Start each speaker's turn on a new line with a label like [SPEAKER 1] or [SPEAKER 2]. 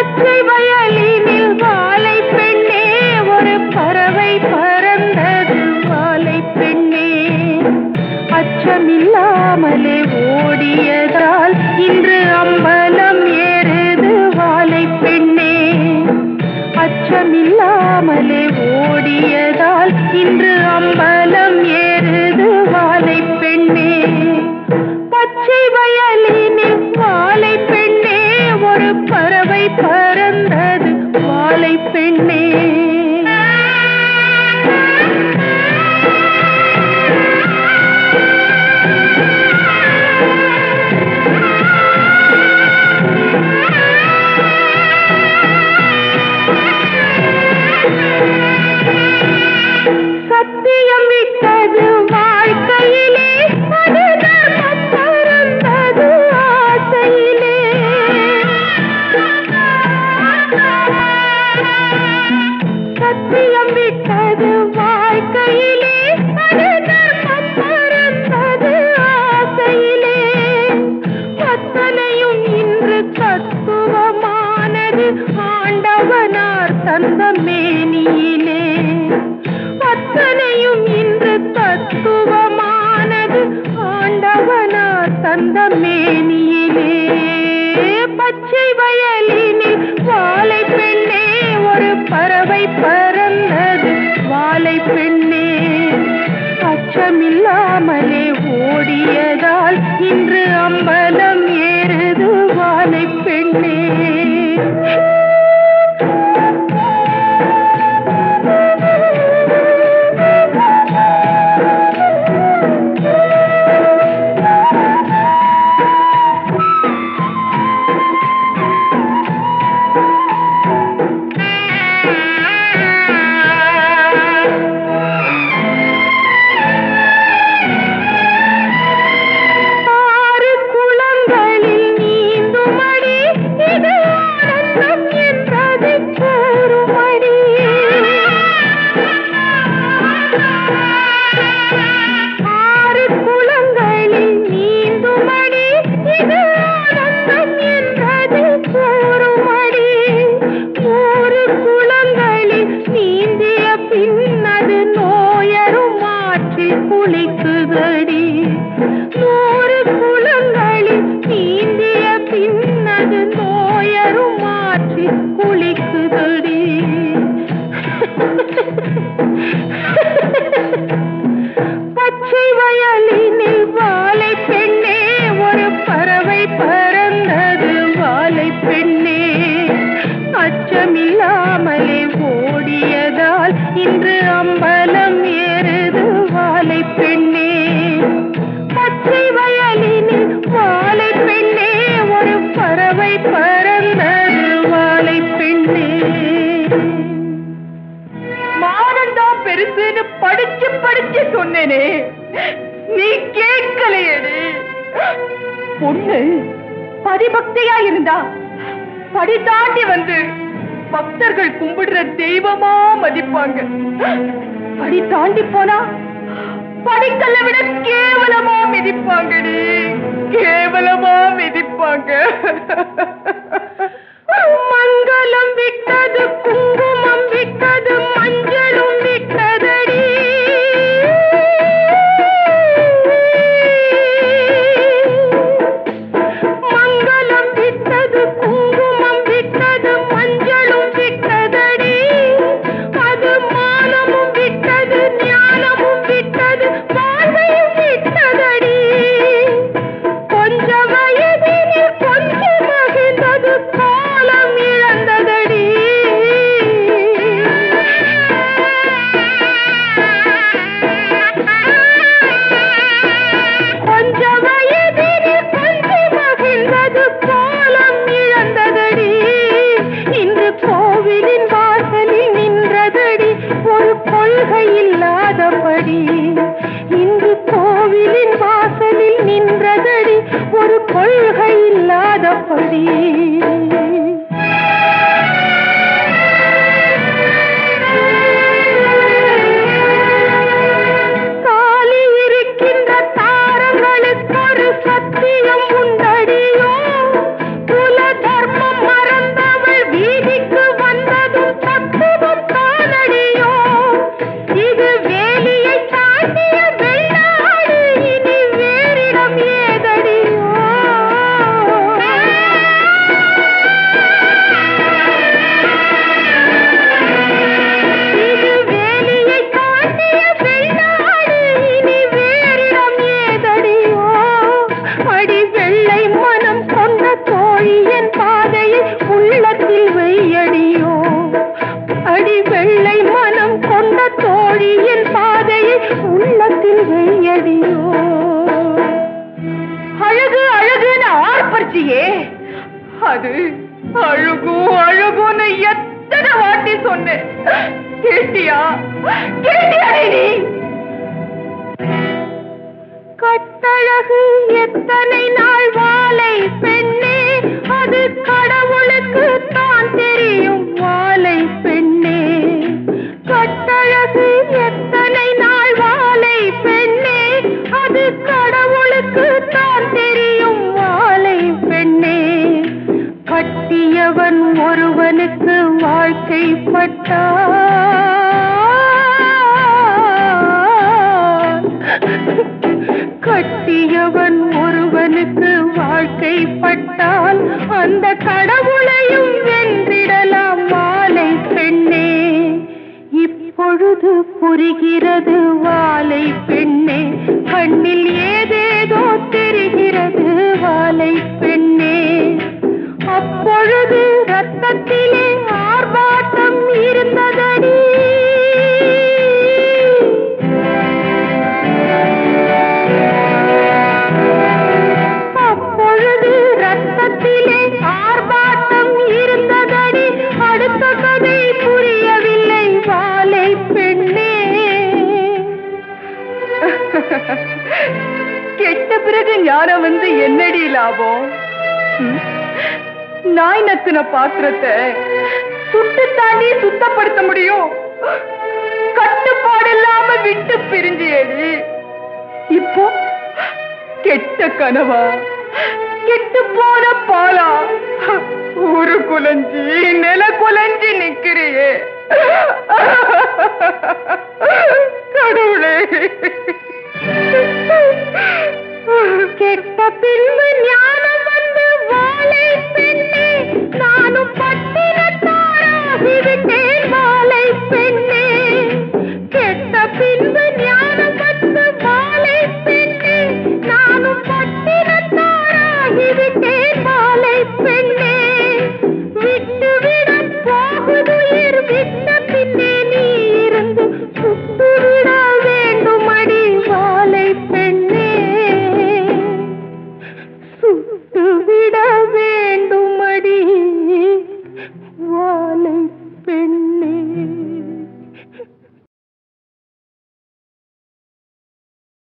[SPEAKER 1] பச்சை வயலினில் வாழை பெண்ணே ஒரு பறவை பறந்தது வாழை பெண்ணே அச்சமில்லாமலே ஓடியதால் இன்று அம்பலம் ஏறுது வாழை பெண்ணே அச்சமில்லாமலே ஓடியதால் இன்று அம்பலம் ஏறுது வாழை பெண்ணே பச்சை வயலினில் வாழை பெண்ணே ஒரு பறவை பறந்தது வாழை பெண்ணே சத்தியம் விட்டது வாழ்க்கையிலே அது தர்மம் பறந்தது ஆசையிலே சத்தியம் விட்டது வாழ்க்கையிலே அது தர்மம் பறந்தது ஆசையிலே அத்தனையும் இன்று தத்துவமானது ஆண்டவனார் தந்த மேனியிலே அத்தனையும் இன்று தத்துவமானது ஆண்டவனார் தந்த மேனியிலே பச்சை வயலினில் வாழை பெண்ணே ஒரு பறவை பறந்தது வாழை பெண்ணே அச்சமில்லாமலே ஓடியதால் இன்று அம்பலம் ஏறுது வாழை பெண்ணே ஆறு குளங்களில் நீந்துமடி இது ஆனந்தம் என்றது கூறுமடி ஆறு குளங்களில் நீந்துமடி இது ஆனந்தம் என்றது கூறுமடி நூறு குளங்களில் நீந்திய பின்னது நோயரும் ஆற்றில் குளிக்குதடி நூறு குளங்களில் நீந்திய பின்னது நோயரும் ஆற்றில் குளிக்குதடி பச்சை வயலினில் வாழை பெண்ணே ஒரு பறவை பறந்தது வாழை பெண்ணே அச்சமில்லாமலே ஓடியதால் இன்று அம்பலம் ஏறுது வாழை பெண்ணே பச்சை வயலினில் வாழை பெண்ணே ஒரு பறவை பறந்தது வாழை பெண்ணே
[SPEAKER 2] மானந்தான் பெருசுன்னு படிச்சு படிச்சு சொன்னேனே நீ கேட்கலையேடி பொண்ணு பதிபக்தியா இருந்தா படி தாண்டி வந்து பக்தர்கள் கும்பிடுற தெய்வமா மதிப்பாங்க படி தாண்டி போனா படிக்கல்ல விட கேவலமா மிதிப்பாங்கடி கேவலமா மிதிப்பாங்க
[SPEAKER 1] மங்களம் விட்டது குங்குமம் விட்டது மஞ்சளும் விட்டதடி மங்களம் விட்டது குங்குமம் விட்டது மஞ்சளும் விட்டதடி அது மானமும் விட்டது ஞானமும் விட்டது வாழ்வையும் விட்டதடி கொஞ்ச வயதினில் கொஞ்சம் மகிழ்ந்தது காலம் இழந்ததடி கொஞ்ச வயதினில் கொஞ்சம் மகிழ்ந்தது காலம் இழந்ததடி இன்று கோவிலின் வாசலில் நின்றதடி ஒரு கொள்கை இல்லாதபடி இன்று கோவிலின் வாசலில் நின்றதடி ஒரு கொள்கை இல்லாதபடி காலி இருக்கின்ற தாரங்களுக்கு ஒரு சத்தியம் உண்டடியோ குல தர்மம் மறந்தவள் வீ
[SPEAKER 2] அது அழுகும் அழுகும்னு எத்தனை வாட்டி சொன்னேன் கேட்டியா கேட்டியாடி நீ
[SPEAKER 1] கட்டழகு எத்தனை நாள் வாழை பெண்ணே அது கடவுளுக்கு தான் தெரியும் வாழை பெண்ணே கட்டழகு எத்தனை நாள் வாழை பெண்ணே அது கடவுளுக்கு தான் தெரியும் வாழை பெண்ணே கட்டியவன் ஒருவனுக்கு வாழ்க்கைப்பட்டான் கட்டியவன் ஒருவனுக்கு வாழ்க்கைப்பட்டால் அந்த கடவுளையும் வென்றிடலாம் மாலை பெண்ணே இப்பொழுது புரிகிறது வாலை பெண்ணே கண்ணில் ஏதேதோ தெரிகிறது வாலை பெண்ணே அப்பொழுது ரத்தத்திலே ஆர்ப்பாட்டம் இருந்ததடி அப்பொழுது ரத்தத்திலே ஆர்ப்பாட்டம் இருந்ததடி அடுத்த கதை புரியவில்லை வாலை பெண்ணே
[SPEAKER 2] கெட்ட பிறகு ஞானம் வந்து என்னடி லாபம் ம்? நாய் நத்தின பாத்திரத்தை சுட்டு தாண்டி சுத்தப்படுத்த முடியும் கட்டுப்பாடு இல்லாம விட்டு பிரிஞ்சியடி இப்போ கெட்ட கனவா கெட்டு போன பாலா ஊரு குலைஞ்சி நில குலைஞ்சி நிக்கிறியே கடவுளே
[SPEAKER 1] கெட்ட பின்பு ஞானம் வந்து வாழை பெண்ணே நானும் பட்டினத்தாராகிவிட்டேன் வாழை பெண்ணே கெட்ட பின்பு ஞானம் வந்து வாழை பெண்ணே நானும் பட்டினத்தாராகிவிட்டேன் வாழை பெண்ணே விட்டுவிட போகுதுயிர் விட்ட பின்னே நீ இருந்து சுட்டுவிட வேண்டுமடி வாழை பெண்ணே சுட்டுவிட வேண்டுமடி